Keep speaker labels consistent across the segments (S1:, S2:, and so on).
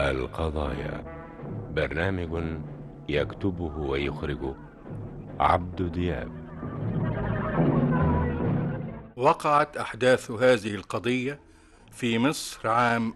S1: القضايا برنامج يكتبه ويخرجه عبد دياب
S2: وقعت أحداث هذه القضية في مصر عام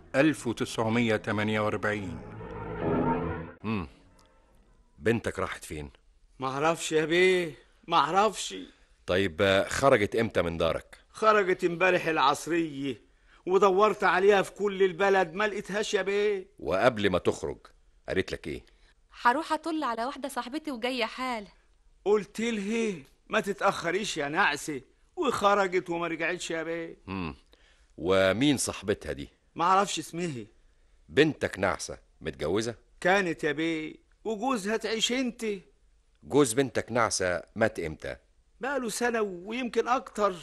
S2: 1948
S3: امم بنتك راحت فين
S4: معرفش يا بيه معرفش
S3: طيب آه، خرجت امتى من دارك
S4: خرجت امبارح العصرية ودورت عليها في كل البلد ما لقيتهاش يا بيه
S3: وقبل ما تخرج قالت لك ايه
S5: هروح اطل على واحده صاحبتي وجايه حالا
S4: قلت لها ما تتأخريش يا نعسة وخرجت وما رجعتش يا بيه
S3: امم ومين صاحبتها دي
S4: معرفش اسمها
S3: بنتك نعسة متجوزة
S4: كانت يا بيه وجوزها تعيش انت
S3: جوز بنتك نعسة مات امتى
S4: بقاله سنة ويمكن أكتر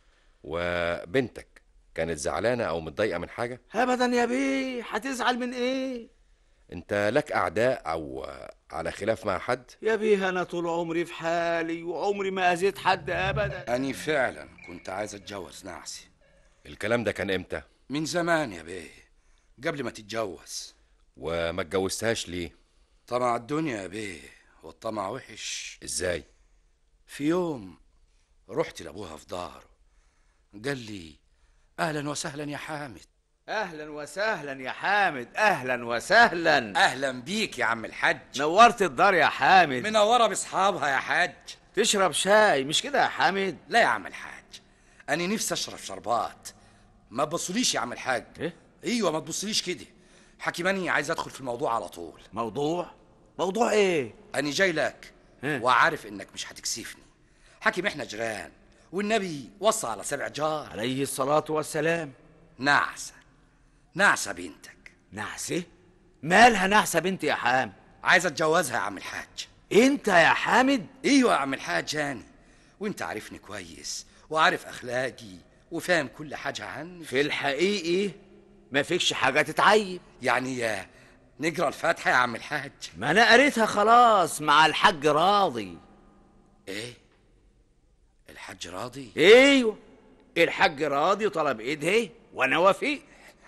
S3: وبنتك كانت زعلانة او متضايقة من حاجة
S4: أبدا يا بيه هتزعل من إيه
S3: انت لك اعداء او آه، على خلاف مع حد
S4: يا بيه أنا طول عمري في حالي وعمري ما أذيت حد أبدا
S6: أني فعلا كنت عايز أتجوز نعسي
S3: الكلام ده كان امتى
S6: من زمان يا بيه قبل ما تتجوز
S3: وما اتجوزتهاش ليه
S6: طمع الدنيا يا بيه والطمع وحش
S3: ازاي
S6: في يوم رحت لأبوها في داره قال لي أهلا وسهلا يا حامد
S4: أهلا وسهلا يا حامد أهلا وسهلا
S6: أهلا بيك يا عم الحاج
S4: نورت الدار يا حامد
S6: منورة بأصحابها يا حاج
S4: تشرب شاي مش كده يا حامد
S6: لا يا عم الحاج أنا نفسي أشرب شربات ما تبصليش يا عم الحاج
S4: إيه؟
S6: أيوة ما تبصليش كده حكيماني عايز أدخل في الموضوع على طول
S4: موضوع موضوع إيه
S6: أنا جاي لك
S4: إيه؟
S6: وعارف إنك مش هتكسفني حكيم إحنا جيران والنبي وصى على سبع جار
S4: عليه الصلاة والسلام
S6: نعسة نعسة بنتك
S4: نعسة مالها نعسة بنتي يا حامد
S6: عايز اتجوزها يا عم الحاج
S4: انت يا حامد
S6: ايوه يا عم الحاج هاني وانت عارفني كويس وعارف اخلاقي وفاهم كل حاجه عني
S4: في الحقيقي ما فيكش حاجة تتعيب
S6: يعني يا نقرا الفاتحه يا عم الحاج
S4: ما انا قريتها خلاص مع الحاج راضي
S6: ايه الحاج راضي
S4: ايوه الحاج راضي طلب ايدها وانا وافق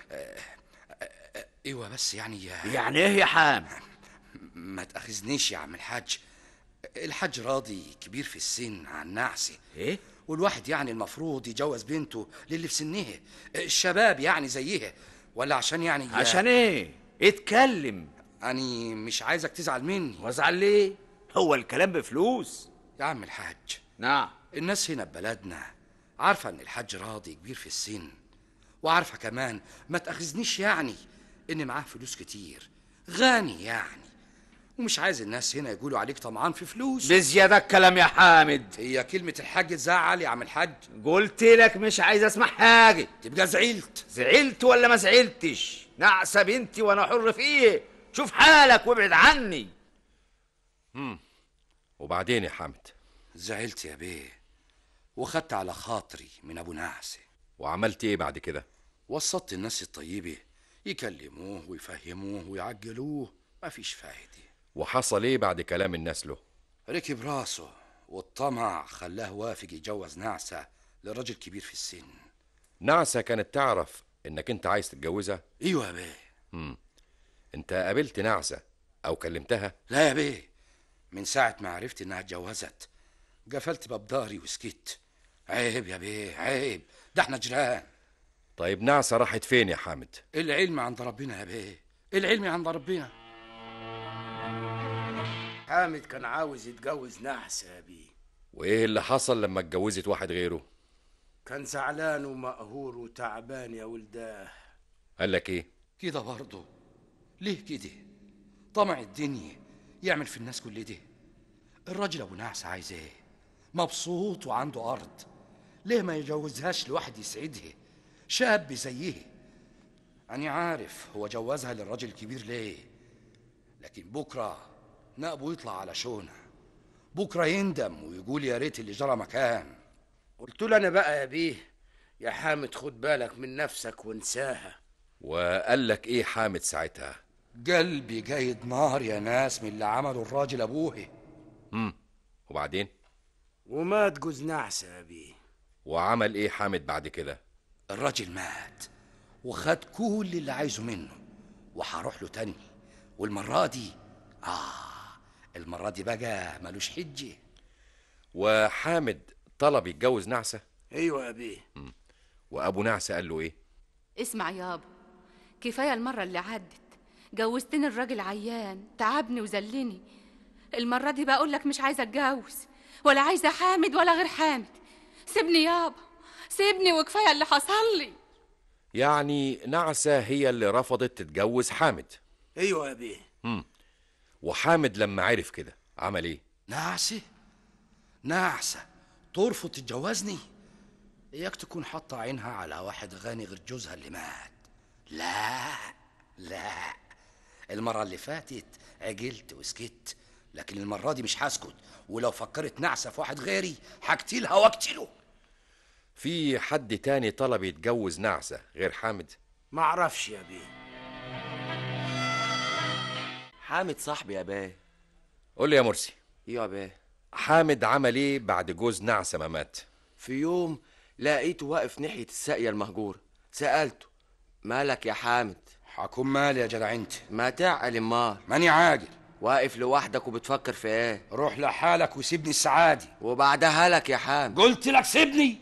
S6: ايوه بس يعني يا
S4: يعني ايه يا حامد
S6: ما تاخذنيش يا عم الحاج الحاج راضي كبير في السن عن نعسه
S4: ايه
S6: والواحد يعني المفروض يجوز بنته للي في سنها الشباب يعني زيها ولا عشان يعني يا-
S4: عشان ايه اتكلم
S6: أني مش عايزك تزعل مني
S4: وازعل ليه هو الكلام بفلوس
S6: يا عم الحاج
S4: نعم
S6: الناس هنا ببلدنا عارفة إن الحاج راضي كبير في السن وعارفة كمان ما تأخذنيش يعني إن معاه فلوس كتير غني يعني ومش عايز الناس هنا يقولوا عليك طمعان في فلوس
S4: بزيادة الكلام يا حامد
S6: هي كلمة الحاج تزعل يا عم الحاج
S4: قلت لك مش عايز اسمع حاجة
S6: تبقى زعلت
S4: زعلت ولا ما زعلتش نعسة بنتي وانا حر فيه شوف حالك وابعد عني
S3: وبعدين يا حامد
S6: زعلت يا بيه وخدت على خاطري من أبو نعسة
S3: وعملت ايه بعد كده
S6: وسطت الناس الطيبة يكلموه ويفهموه ويعجلوه مفيش فايدة
S3: وحصل ايه بعد كلام الناس له
S6: ركب راسه والطمع خلاه وافق يجوز نعسة لراجل كبير في السن
S3: نعسة كانت تعرف انك انت عايز تتجوزها
S6: ايوه يا بيه
S3: انت قابلت نعسة او كلمتها
S6: لا يا بيه من ساعة ما عرفت انها اتجوزت قفلت باب داري وسكت عيب يا بيه عيب ده احنا جيران
S3: طيب نعسة راحت فين يا حامد
S6: العلم عند ربنا يا بيه العلم عند ربنا
S7: حامد كان عاوز يتجوز نحسة يا بيه
S3: وايه اللي حصل لما اتجوزت واحد غيره
S7: كان زعلان ومقهور وتعبان يا ولداه
S3: قال لك ايه
S6: كده برضه ليه كده طمع الدنيا يعمل في الناس كل ده الراجل ابو نعس عايز ايه مبسوط وعنده ارض ليه ما يجوزهاش لواحد يسعدها شاب زيه أنا عارف هو جوزها للراجل الكبير ليه لكن بكرة نقبه يطلع على شونه بكرة يندم ويقول يا ريت اللي جرى مكان
S7: قلت له انا بقى يا بيه يا حامد خد بالك من نفسك وانساها
S3: وقال لك ايه حامد ساعتها
S6: قلبي جايد نار يا ناس من اللي عمله الراجل أبوه
S3: امم وبعدين
S7: ومات جوز نعسة يا بيه
S3: وعمل ايه حامد بعد كده
S6: الراجل مات وخد كل اللي عايزه منه وهروح له تاني والمرة دي آه المرة دي بقى ملوش حجة
S3: وحامد طلب يتجوز نعسة
S7: ايوه يا بيه
S3: وأبو نعسة قال له إيه
S5: اسمع يابا كفاية المرة اللي عدت جوزتني الراجل عيان تعبني وذلني المرة دي بقول لك مش عايزة اتجوز ولا عايزة حامد ولا غير حامد سيبني يابا سيبني وكفاية اللي حصل لي
S3: يعني نعسة هي اللي رفضت تتجوز حامد
S7: ايوه يا بيه
S3: وحامد لما عرف كده عمل إيه
S6: نعسة نعسة ترفض تتجوزني اياك تكون حاطة عينها على واحد غني غير جوزها اللي مات لا لا المرة اللي فاتت عجلت وسكت لكن المرة دي مش هسكت ولو فكرت نعسة في واحد غيري هقتلها واقتله
S3: في حد تاني طلب يتجوز نعسة غير حامد
S7: ما اعرفش يا بيه
S8: حامد صاحبي يا باه
S3: قول لي يا مرسي
S8: ايوه يا باه
S3: حامد عمل إيه بعد جوز نعسة ما مات
S8: في يوم لقيته واقف ناحية الساقية المهجورة سألته مالك يا حامد
S6: حكون مالي يا جدع انت
S8: ما تعقل امال
S6: ماني عاجل
S8: واقف لوحدك وبتفكر في ايه
S6: روح لحالك وسيبني السعادي
S8: وبعدها لك يا حامد
S6: قلت لك سيبني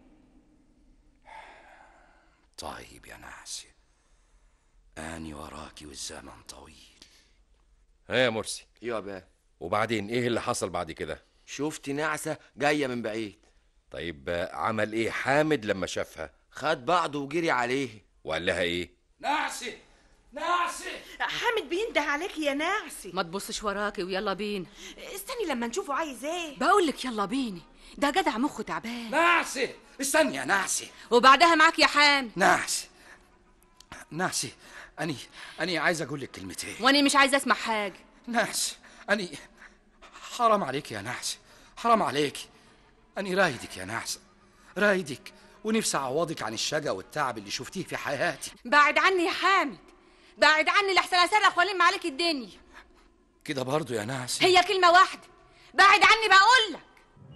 S6: طيب يا نعسة أني وراكي والزمن طويل
S3: ها يا مرسي
S8: ايوه يا باه
S3: وبعدين إيه اللي حصل بعد كده
S8: شفت نعسة جاية من بعيد
S3: طيب آه، عمل إيه حامد لما شافها
S8: خد بعضه وجري عليه
S3: وقال لها إيه
S6: نعسة نعسة
S9: حامد بينده عليك يا نعسي
S5: ما تبصش وراكي ويلا بينا
S9: استني لما نشوفه عايز ايه
S5: بقول لك يلا بينا ده جدع مخه تعبان
S6: نعسة استني يا نعسة
S5: وبعدها معاك يا حامد
S6: نعسة نعسة أني أني عايز أقول لك كلمتين
S5: وانا مش عايزة اسمع حاجة
S6: نعس أني حرام عليك يا نعس حرام عليك أني رايدك يا نعس رايدك ونفسي أعوضك عن الشقا والتعب اللي شفتيه في حياتي
S5: بعد عني يا حامد بعد عني لحسن اصرخ والم عليك الدنيا
S6: كده برضو يا نعس
S5: هي كلمة واحدة بعد عني بقول لك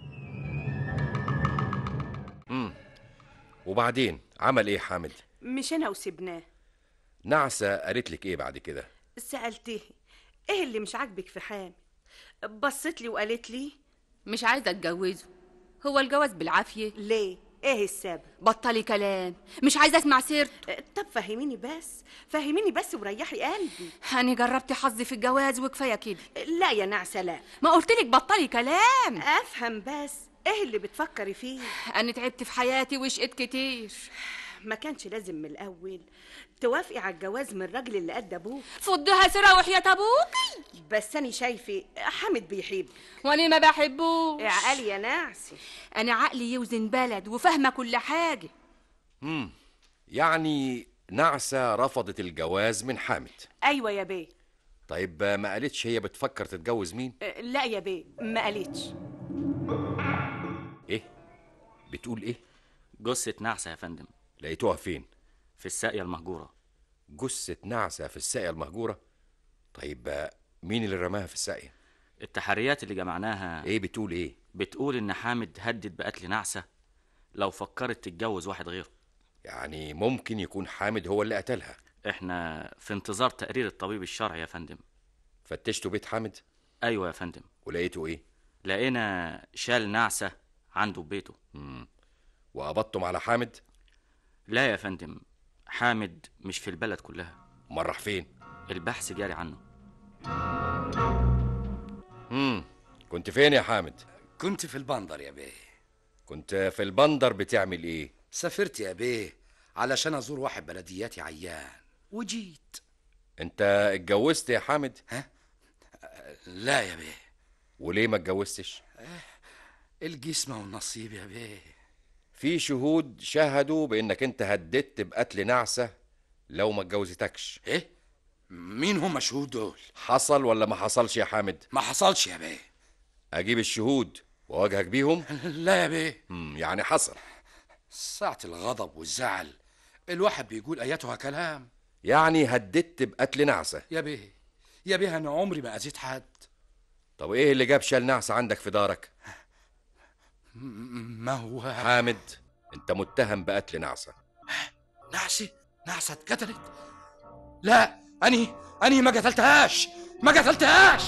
S3: وبعدين عمل إيه حامد
S9: مشينا وسبناه
S3: نعسة قالت لك إيه بعد كده
S9: سألته ايه اللي مش عاجبك في حامد بصت لي وقالت لي
S5: مش عايزة اتجوزه هو الجواز بالعافية
S9: ليه ايه السبب
S5: بطلي كلام مش عايزة اسمع سيرته
S9: طب فهميني بس فهميني بس وريحي قلبي
S5: أنا جربت حظي في الجواز وكفاية كده
S9: لا يا نعسة لا
S5: ما قلتلك بطلي كلام
S9: افهم بس ايه اللي بتفكري فيه
S5: أنا تعبت في حياتي وشقت كتير
S9: ما كانش لازم من الاول توافقي على الجواز من الراجل اللي قد ابوك
S5: فضها سرا وحياة أبوكي
S9: بس انا شايفه حامد بيحب
S5: وأنا ما بحبوش
S9: عقلي يا نعسي
S5: أنا عقلي يوزن بلد وفاهمة كل حاجة
S3: يعني نعسة رفضت الجواز من حامد
S9: ايوه يا بيه
S3: طيب آه، ما قالتش هي بتفكر تتجوز مين
S9: أه، لا يا بيه ما قالتش
S3: ايه بتقول ايه
S10: جثة نعسة يا فندم
S3: لقيتوها فين
S10: في الساقية المهجورة
S3: جثة نعسة في الساقية المهجورة طيب آه، مين اللي رماها في الساقية
S10: التحريات اللي جمعناها
S3: ايه بتقول ايه
S10: بتقول إن حامد هدد بقتل نعسة لو فكرت تتجوز واحد غيره
S3: يعني ممكن يكون حامد هو اللي قتلها
S10: احنا في انتظار تقرير الطبيب الشرعي يا فندم
S3: فتشتوا بيت حامد
S10: أيوة يا فندم
S3: ولقيتوا ايه
S10: لقينا شال نعسة عنده في بيته
S3: وقبضتم على حامد
S10: لا يا فندم حامد مش في البلد كلها
S3: امال راح فين
S10: البحث جاري عنه
S3: امم كنت فين يا حامد
S6: كنت في البندر يا بيه
S3: كنت في البندر بتعمل ايه
S6: سافرت يا بيه علشان أزور واحد بلدياتي عيان وجيت
S3: انت اتجوزت يا حامد
S6: لا يا بيه
S3: وليه ما اتجوزتش
S6: الجسم والنصيب يا بيه
S3: في شهود شهدوا بانك انت هددت بقتل نعسة لو ما اتجوزتكش
S6: ايه مين هم الشهود دول
S3: حصل ولا ما حصلش يا حامد
S6: ما حصلش يا بيه
S3: اجيب الشهود واواجهك بيهم
S6: لا يا بيه
S3: مم، يعني حصل
S6: ساعة الغضب والزعل الواحد بيقول اياتها كلام
S3: يعني هددت بقتل نعسة
S6: يا بيه يا بيه انا عمري ما اذيت حد
S3: طب ايه اللي جاب شال نعسة عندك في دارك
S6: ما هو
S3: حامد انت متهم بقتل نعسة
S6: نعسة نعسة اتقتلت لا اني اني ما قتلتهاش ما قتلتهاش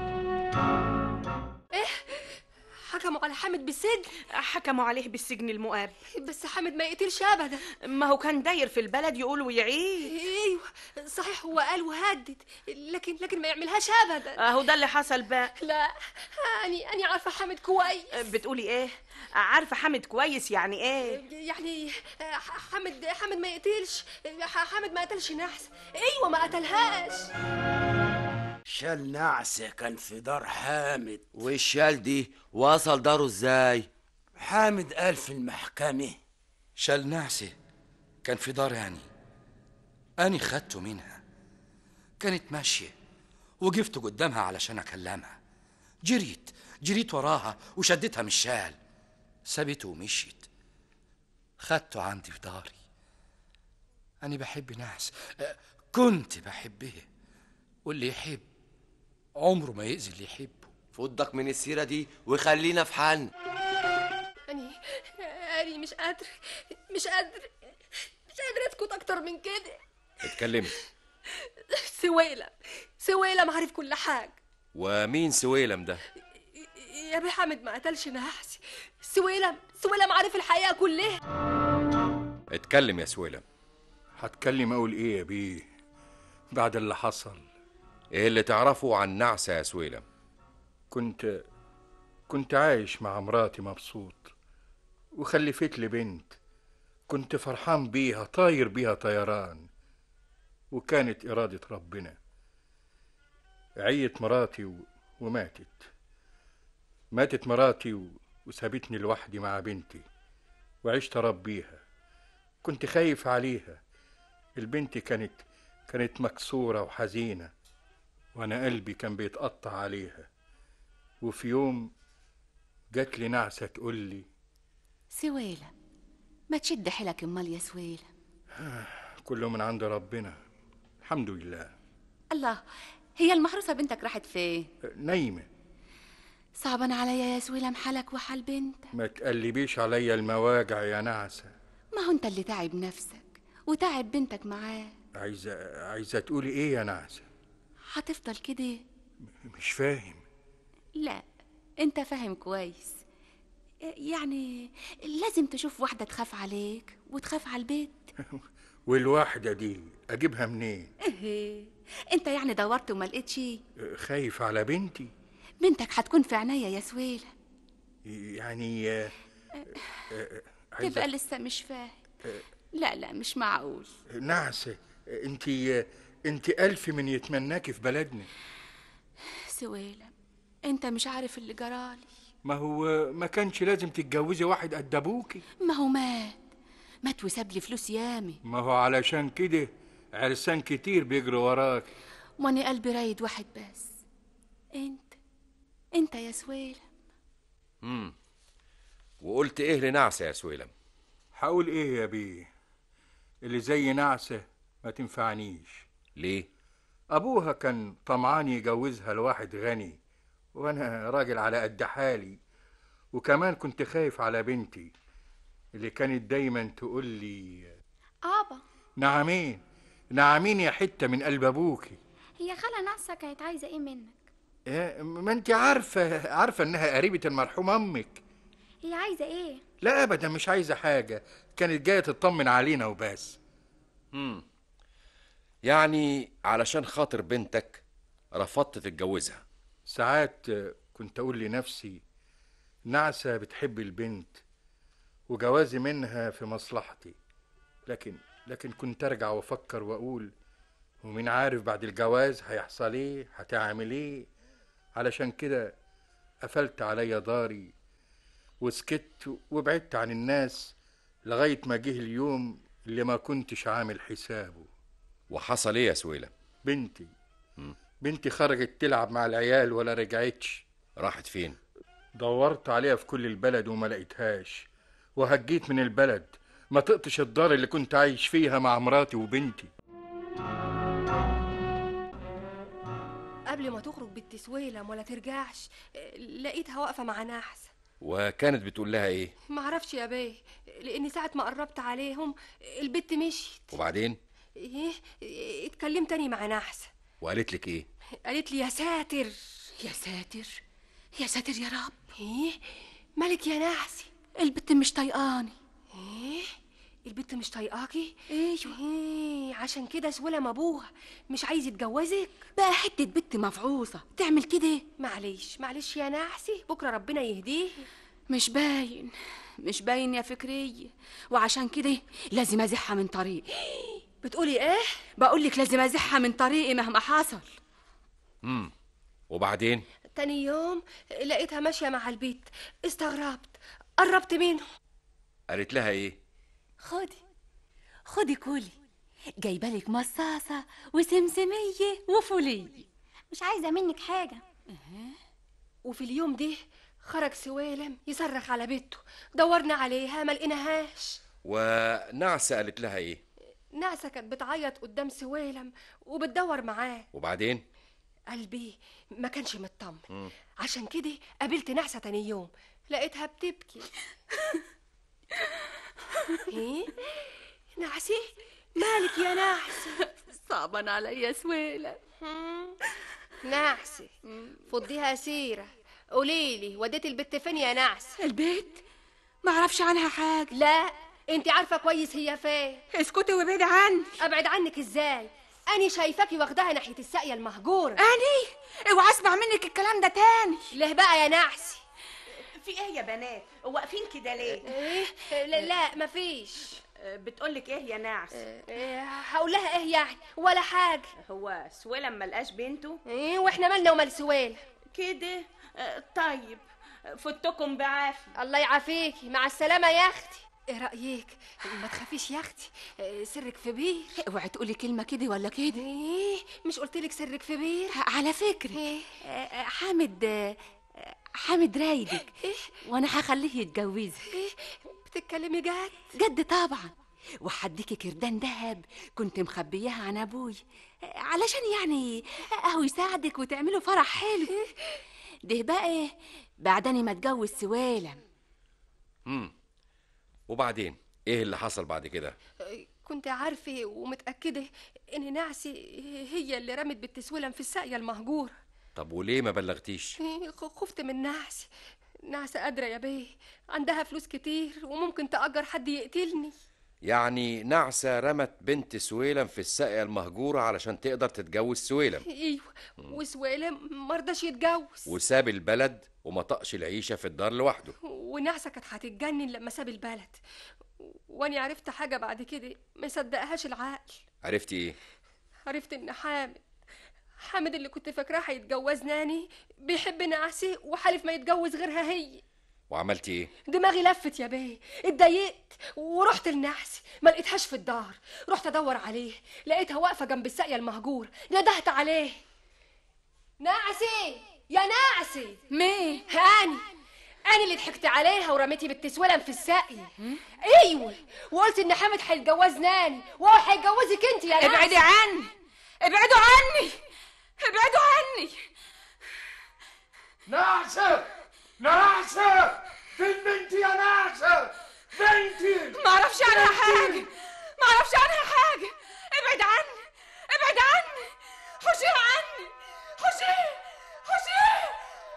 S11: حكموا على حامد بالسجن
S9: حكموا عليه بالسجن المؤاب
S11: بس حامد ما يقتلش ابدا
S9: ما هو كان داير في البلد يقول ويعيد
S11: ايوه صحيح هو قال وهدد لكن لكن ما يعملهاش ابدا
S9: اهو ده اللي حصل بقى
S11: لا اني اني عارفه حامد كويس
S9: بتقولي ايه عارفه حامد كويس يعني ايه
S11: يعني حامد حامد ما يقتلش حامد ما قتلش نحس ايوه ما قتلهاش
S7: شال نعسة كان في دار حامد
S8: والشال دي وصل داره ازاي
S7: حامد قال في المحكمة
S6: شال نعسة كان في دار يعني أني خدته منها كانت ماشية وقفت قدامها علشان أكلمها جريت جريت وراها وشدتها من الشال سابته ومشيت خدته عندي في داري أنا بحب ناس أه، كنت بحبها واللي يحب عمره ما يأذي اللي يحبه
S8: فضك من السيرة دي وخلينا في حالنا
S11: اني اني مش قادر مش قادر مش قادر اسكت اكتر من كده
S3: اتكلمي
S11: سويلم سويلم عارف كل حاجه
S3: ومين سويلم ده
S11: يا بيه حامد ما قتلش نحسي سويلم سويلم عارف الحقيقه كلها
S3: اتكلم يا سويلم
S2: هتكلم اقول ايه يا بيه بعد اللي حصل
S3: ايه اللي تعرفه عن نعسة يا سويلم
S2: كنت كنت عايش مع مراتي مبسوط وخلفت لي بنت كنت فرحان بيها طاير بيها طيران وكانت إرادة ربنا عيت مراتي و... وماتت ماتت مراتي و... وسابتني لوحدي مع بنتي وعشت أربيها كنت خايف عليها البنت كانت كانت مكسورة وحزينة وأنا قلبي كان بيتقطع عليها وفي يوم جات لي نعسة تقول لي
S5: سويلة ما تشد حيلك امال يا سويلة
S2: كله من عند ربنا الحمد لله
S5: الله هي المحروسة بنتك راحت فين
S2: نايمة
S5: صعبان عليا يا سويلة محلك وحال بنتك
S2: ما تقلبيش عليا المواجع يا نعسة
S5: ما هو انت اللي تعب نفسك وتعب بنتك معاه
S2: عايزة عايزة تقولي ايه يا نعسة
S5: هتفضل كده
S2: مش فاهم
S5: لا انت فاهم كويس يعني لازم تشوف واحدة تخاف عليك وتخاف على البيت
S2: والواحدة دي اجيبها منين
S5: ايه انت يعني دورت وما لقيتش
S2: خايف على بنتي
S5: بنتك هتكون في عينيا يا سويلة
S2: يعني آه، آه، عايزة
S5: تبقى لسه مش فاهم لا لا مش معقول
S2: نعسة انت انت ألف من يتمناكي في بلدنا
S5: سويلة انت مش عارف اللي جرالي
S2: ما هو ما كانش لازم تتجوزي واحد قد ابوكي
S5: ما هو مات مات وساب لي فلوس يامي
S2: ما هو علشان كده عرسان كتير بيجروا وراك
S5: واني قلبي رايد واحد بس انت انت يا سويلة
S3: امم وقلت ايه لنعسة يا سويلم
S2: هقول ايه يا بيه اللي زي نعسة ما تنفعنيش
S3: ليه
S2: ابوها كان طمعان يجوزها لواحد غني وانا راجل على قد حالي وكمان كنت خايف على بنتي اللي كانت دايما تقول لي
S12: ابا
S2: نعمين نعمين يا حتة من قلب ابوكي
S12: هي خالة نعسة كانت عايزة ايه منك
S2: إيه، ما انت عارفة عارفة انها قريبة المرحوم امك
S12: هي عايزة ايه
S2: لا ابدا مش عايزة حاجة كانت جاية تطمن علينا وبس
S3: امم يعني علشان خاطر بنتك رفضت تتجوزها
S2: ساعات كنت اقول لنفسي نعسة بتحب البنت وجوازي منها في مصلحتي لكن لكن كنت ارجع وافكر واقول ومين عارف بعد الجواز هيحصل ايه هتعمل ايه علشان كده قفلت عليا داري وسكت وبعدت عن الناس لغاية ما جه اليوم اللي ما كنتش عامل حسابه
S3: وحصل ايه يا سويلم
S2: بنتي بنتي خرجت تلعب مع العيال ولا رجعتش
S3: راحت فين
S2: دورت عليها في كل البلد وما لقيتهاش وهجيت من البلد ما تقطش الدار اللي كنت عايش فيها مع مراتي وبنتي
S11: قبل ما تخرج بنت سويلم ولا ترجعش لقيتها واقفه مع نحس
S3: وكانت بتقول لها ايه
S11: معرفش يا بيه لاني ساعه ما قربت عليهم البت مشيت
S3: وبعدين
S11: ايه إيه، اتكلمت تاني مع نحسة
S3: وقالت لك ايه
S11: قالت لي يا ساتر
S5: يا ساتر يا ساتر يا رب
S11: ايه مالك يا نحسي
S5: البت مش طايقاني
S11: ايه البت مش طايقاكي
S5: ايوه
S11: ايه عشان كده سولم ابوها مش عايز يتجوزك
S5: بقى حته بنت مفعوصه تعمل كده
S11: معلش معلش يا نحسي بكره ربنا يهديه
S5: مش باين مش باين يا فكرية وعشان كده لازم ازحها من طريقي
S11: بتقولي ايه
S5: بقول لك لازم ازحها من طريقي مهما حصل
S3: امم وبعدين
S11: تاني يوم لقيتها ماشيه مع البيت استغربت قربت منه
S3: قالت لها ايه
S5: خدي خدي كلي جايبالك مصاصة وسمسمية وفولية
S12: مش عايزة منك حاجة
S11: وفي اليوم ده خرج سوالم يصرخ على بنته دورنا عليها ما لقيناهاش
S3: ونعسة قالت لها ايه
S11: نعسة كانت بتعيط قدام سوالم وبتدور معاه
S3: وبعدين
S11: قلبي ما كانش مطمن
S3: مم.
S11: عشان كده قابلت نعسة تاني يوم لقيتها بتبكي ايه نعسي مالك يا نعسي
S5: صعبا عليا سويلة
S11: نعسي فضيها سيرة قوليلي وديت البت فين يا نعس
S5: البيت ما اعرفش عنها حاجة
S11: لا انت عارفة كويس هي فين
S5: اسكتي وابعدي عني
S11: ابعد عنك ازاي اني شايفاكي واخداها ناحية الساقية المهجورة
S5: اني اوعى اسمع منك الكلام ده تاني
S11: ليه بقى يا نعسي
S13: في ايه يا بنات واقفين كده ليه
S11: ايه لا, لا مفيش
S13: بتقولك ايه يا نعس
S11: إيه هقول لها ايه يعني ولا حاجة
S13: هو سويلم ملقاش بنته
S11: ايه واحنا مالنا ومال سويل
S13: كده آه، طيب فتكم بعافية
S11: الله يعافيكي مع السلامة يا اختي ايه رأيك ما تخافيش يا اختي إيه، سرك في بير
S5: اوعي تقولي كلمة كده ولا كده
S11: ايه مش قلت لك سرك في بير
S5: على فكرة آه، آه، حامد آه، آه، حامد رايدك وانا هخليه يتجوزك
S11: ايه بتتكلمي جد
S5: جد طبعا وحديكي كردان دهب كنت مخبياها عن ابوي آه، علشان يعني اهو يساعدك وتعملوا فرح حلو ده بقى بعدني ما اتجوز سوالم
S3: امم وبعدين ايه اللي حصل بعد كده
S11: إيه، كنت عارفة ومتأكدة إن نعسي هي اللي رمت بنت سويلم في الساقية المهجورة
S3: طب وليه ما بلغتيش
S11: إيه، خ- خفت من نعسي نعسة قادرة يا بيه عندها فلوس كتير وممكن تأجر حد يقتلني
S3: يعني نعسة رمت بنت سويلم في الساقية المهجورة علشان تقدر تتجوز سويلم
S11: ايوه وسويلم مرضاش يتجوز
S3: وساب البلد وما طقش العيشة في الدار لوحده
S11: ونعسة كانت هتتجنن لما ساب البلد واني عرفت حاجة بعد كده ما صدقهاش العقل
S3: عرفتي ايه
S11: عرفت ان حامد حامد اللي كنت فاكراه هيتجوزناني بيحب نعسي وحالف ما يتجوز غيرها هي
S3: وعملتي ايه
S11: دماغي لفت يا بيه اتضايقت ورحت لنعسي ما لقيتهاش في الدار رحت ادور عليه لقيتها واقفه جنب الساقيه المهجور ندهت عليه نعسي يا نعسي
S5: مين
S11: هاني انا اللي ضحكت عليها ورميتي بالتسولم في الساقيه ايوه وقلت ان حامد هيتجوزناني وهو هيتجوزك انت يا نعسي
S5: ابعدي عني ابعدوا عني ابعدوا عني
S2: نعسة نعسة فين بنتي يا نعسة بنتي
S5: ما اعرفش عنها حاجه ما اعرفش عنها حاجه ابعد عني ابعد عني حشيها عني حشيها حشيها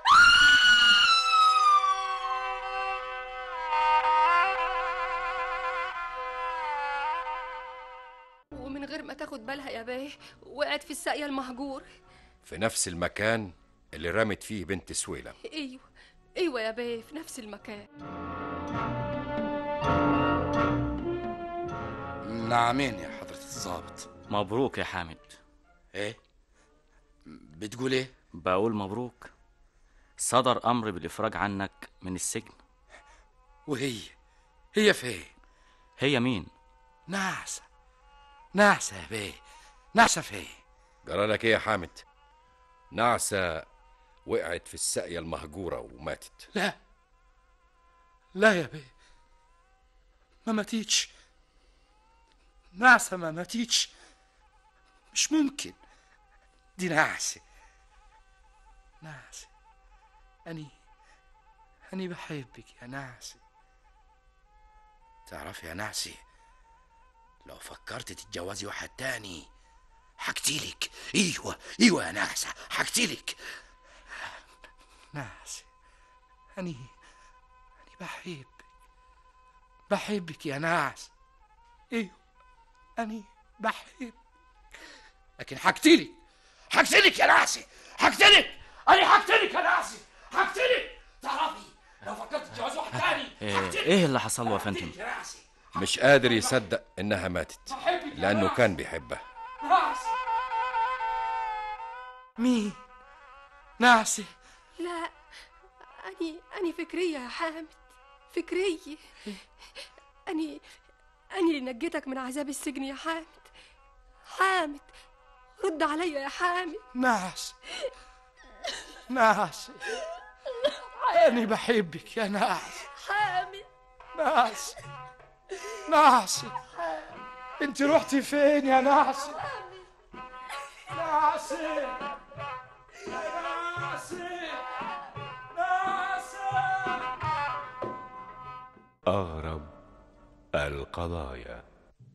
S11: ومن غير ما تاخد بالها يا بيه وقعت في الساقيه المهجور
S3: في نفس المكان اللي رمت فيه بنت سويلم
S11: ايوه ايوه يا بيه في نفس المكان
S6: نعمين يا حضرة الضابط
S10: مبروك يا حامد
S6: ايه بتقول ايه
S10: بقول مبروك صدر امر بالافراج عنك من السجن
S6: وهي هي فين
S10: هي مين
S6: نعسة نعسة يا بيه نعسة فين
S3: جرالك ايه يا حامد نعسة وقعت في الساقية المهجورة وماتت
S6: لا لا يا بيه ما ماتيتش نعسة ما ماتيتش مش ممكن دي نعسة نعسة أني أني بحبك يا نعسة تعرفي يا نعسة لو فكرت تتجوزي واحد تاني حكتلك ايوه ايوه يا نعسة حكتلك
S2: نعس أني أني بحبك بحبك يا نعس ايوه أني بحبك
S6: لكن حكتلك حكتلك يا نعسة حكتلك انا حكتلك يا نعسة حكتلك تعرفي لو فكرت تتجوزي واحد تاني
S10: إيه, ايه اللي حصل له يا فندم
S6: يا نعسة
S3: مش قادر يصدق إنها ماتت لأنه كان بيحبها
S6: نعسة
S2: مين نعسة
S11: لا أني أني فكرية يا حامد فكرية أني أني اللي نجيتك من عذاب السجن يا حامد حامد رد عليا يا حامد
S2: نعس نعس أني بحبك يا نعس
S11: حامد
S2: نعس نعس انت رحتي فين يا نعس نعس نعس نعس
S1: أغرب القضايا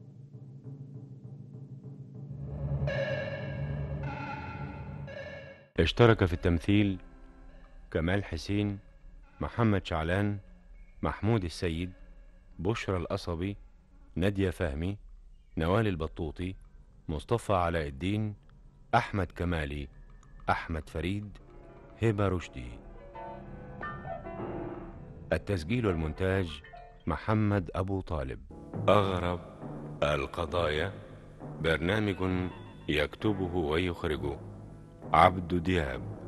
S1: اشترك في التمثيل كمال حسين محمد شعلان محمود السيد بشرى القصبي نادية فهمي نوال البطوطي مصطفى علاء الدين أحمد كمالي أحمد فريد هبة رشدي التسجيل والمونتاج محمد أبو طالب أغرب القضايا برنامج يكتبه ويخرجه عبد دياب